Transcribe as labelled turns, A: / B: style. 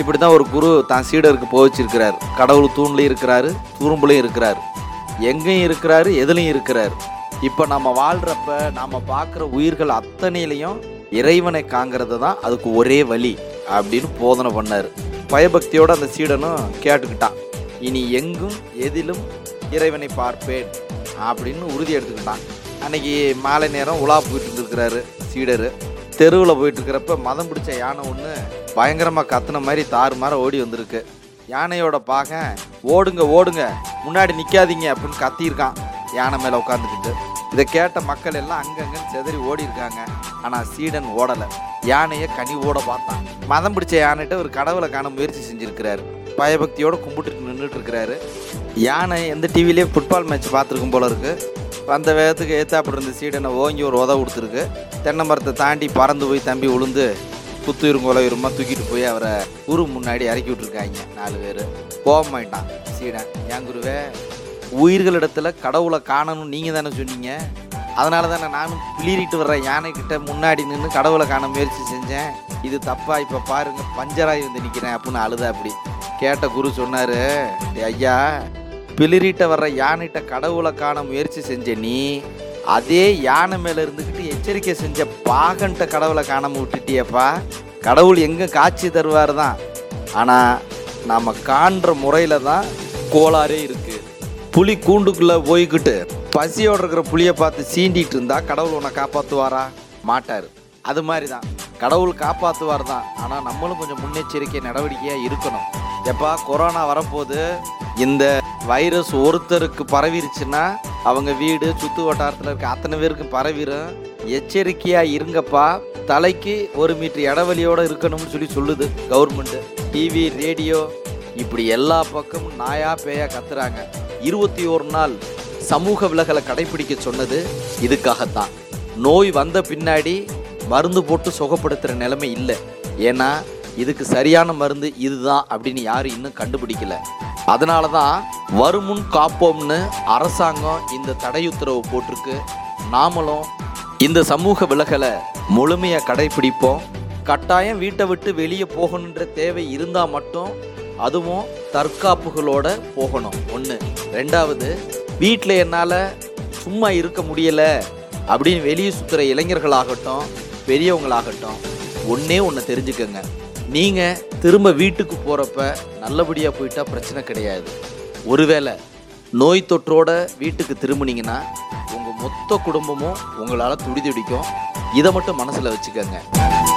A: இப்படி தான் ஒரு குரு தான் சீடருக்கு போதிச்சிருக்கிறார் கடவுள் தூண்லையும் இருக்கிறாரு துரும்புலையும் இருக்கிறார் எங்கேயும் இருக்கிறாரு எதுலையும் இருக்கிறார் இப்போ நம்ம வாழ்கிறப்ப நாம் பார்க்குற உயிர்கள் அத்தனையிலையும் இறைவனை காங்கிறது தான் அதுக்கு ஒரே வழி அப்படின்னு போதனை பண்ணார் பயபக்தியோட அந்த சீடனும் கேட்டுக்கிட்டான் இனி எங்கும் எதிலும் இறைவனை பார்ப்பேன் அப்படின்னு உறுதி எடுத்துக்கிட்டான் அன்னைக்கு மாலை நேரம் உலா போயிட்டு இருந்திருக்கிறாரு சீடரு தெருவில் போயிட்டு இருக்கிறப்ப மதம் பிடிச்ச யானை ஒன்று பயங்கரமாக கத்துன மாதிரி தாறுமாற ஓடி வந்திருக்கு யானையோட பாகன் ஓடுங்க ஓடுங்க முன்னாடி நிற்காதீங்க அப்படின்னு கத்தியிருக்கான் யானை மேலே உட்காந்துக்கிட்டு இதை கேட்ட மக்கள் எல்லாம் அங்கங்கன்னு செதறி ஓடி இருக்காங்க ஆனால் சீடன் ஓடலை யானையை கனிவோட பார்த்தான் மதம் பிடிச்ச யானைகிட்ட ஒரு கடவுளை காண முயற்சி செஞ்சிருக்கிறாரு பயபக்தியோட கும்பிட்டுட்டு நின்றுட்டு இருக்கிறாரு யானை எந்த டிவிலேயே ஃபுட்பால் மேட்ச் பார்த்துருக்கும் போல இருக்கு அந்த வேகத்துக்கு ஏத்தாப்படி இருந்த சீடனை ஓங்கி ஒரு உதவ கொடுத்துருக்கு தென்னை மரத்தை தாண்டி பறந்து போய் தம்பி உளுந்து குத்துயிரும் கொலையுருமா தூக்கிட்டு போய் அவரை குரு முன்னாடி இறக்கி விட்டுருக்காங்க நாலு பேர் கோபமாயிட்டான் சீடன் ஏன் குருவே உயிர்களிடத்துல கடவுளை காணணும் நீங்கள் தானே சொன்னீங்க அதனால தானே நானும் பிளிரிட்டு வர்ற யானைக்கிட்ட முன்னாடி நின்று கடவுளை காண முயற்சி செஞ்சேன் இது தப்பா இப்போ பாருங்க பஞ்சராகி வந்து நிற்கிறேன் அப்படின்னு அழுத அப்படி கேட்ட குரு சொன்னார் ஐயா பிளிரிட்ட வர்ற யானைகிட்ட கடவுளை காண முயற்சி செஞ்ச நீ அதே யானை மேலே இருந்துக்கிட்டு எச்சரிக்கை செஞ்ச பாகன்ட்ட கடவுளை காணாம விட்டுட்டியப்பா கடவுள் எங்கே காட்சி தருவார் தான் ஆனால் நாம் காண்ற முறையில் தான் கோளாறே இருக்குது புலி கூண்டுக்குள்ளே போய்கிட்டு பசியோட இருக்கிற புளியை பார்த்து சீண்டிட்டு இருந்தா கடவுள் உன்னை காப்பாற்றுவாரா மாட்டார் அது மாதிரி தான் கடவுள் காப்பாற்றுவார் தான் ஆனால் நம்மளும் கொஞ்சம் முன்னெச்சரிக்கை நடவடிக்கையாக இருக்கணும் எப்பா கொரோனா வரப்போது இந்த வைரஸ் ஒருத்தருக்கு பரவிருச்சுன்னா அவங்க வீடு சுத்து வட்டாரத்தில் இருக்க அத்தனை பேருக்கு பரவிடும் எச்சரிக்கையாக இருங்கப்பா தலைக்கு ஒரு மீட்டர் இடைவெளியோட இருக்கணும்னு சொல்லி சொல்லுது கவர்மெண்ட் டிவி ரேடியோ இப்படி எல்லா பக்கமும் நாயா பேயா கத்துறாங்க இருபத்தி ஒரு நாள் சமூக விலகலை கடைபிடிக்க சொன்னது இதுக்காகத்தான் நோய் வந்த பின்னாடி மருந்து போட்டு சுகப்படுத்துகிற நிலைமை இல்லை ஏன்னா இதுக்கு சரியான மருந்து இதுதான் அப்படின்னு யாரும் இன்னும் கண்டுபிடிக்கல அதனால தான் வருமுன் காப்போம்னு அரசாங்கம் இந்த தடையுத்தரவு போட்டிருக்கு நாமளும் இந்த சமூக விலகலை முழுமையாக கடைபிடிப்போம் கட்டாயம் வீட்டை விட்டு வெளியே போகணுன்ற தேவை இருந்தால் மட்டும் அதுவும் தற்காப்புகளோட போகணும் ஒன்று ரெண்டாவது வீட்டில் என்னால் சும்மா இருக்க முடியலை அப்படின்னு வெளியே சுற்றுற இளைஞர்களாகட்டும் பெரியவங்களாகட்டும் ஒன்றே ஒன்று தெரிஞ்சுக்கங்க நீங்கள் திரும்ப வீட்டுக்கு போகிறப்ப நல்லபடியாக போயிட்டா பிரச்சனை கிடையாது ஒருவேளை நோய் தொற்றோட வீட்டுக்கு திரும்புனீங்கன்னா உங்கள் மொத்த குடும்பமும் உங்களால் துடிதுடிக்கும் இதை மட்டும் மனசில் வச்சுக்கோங்க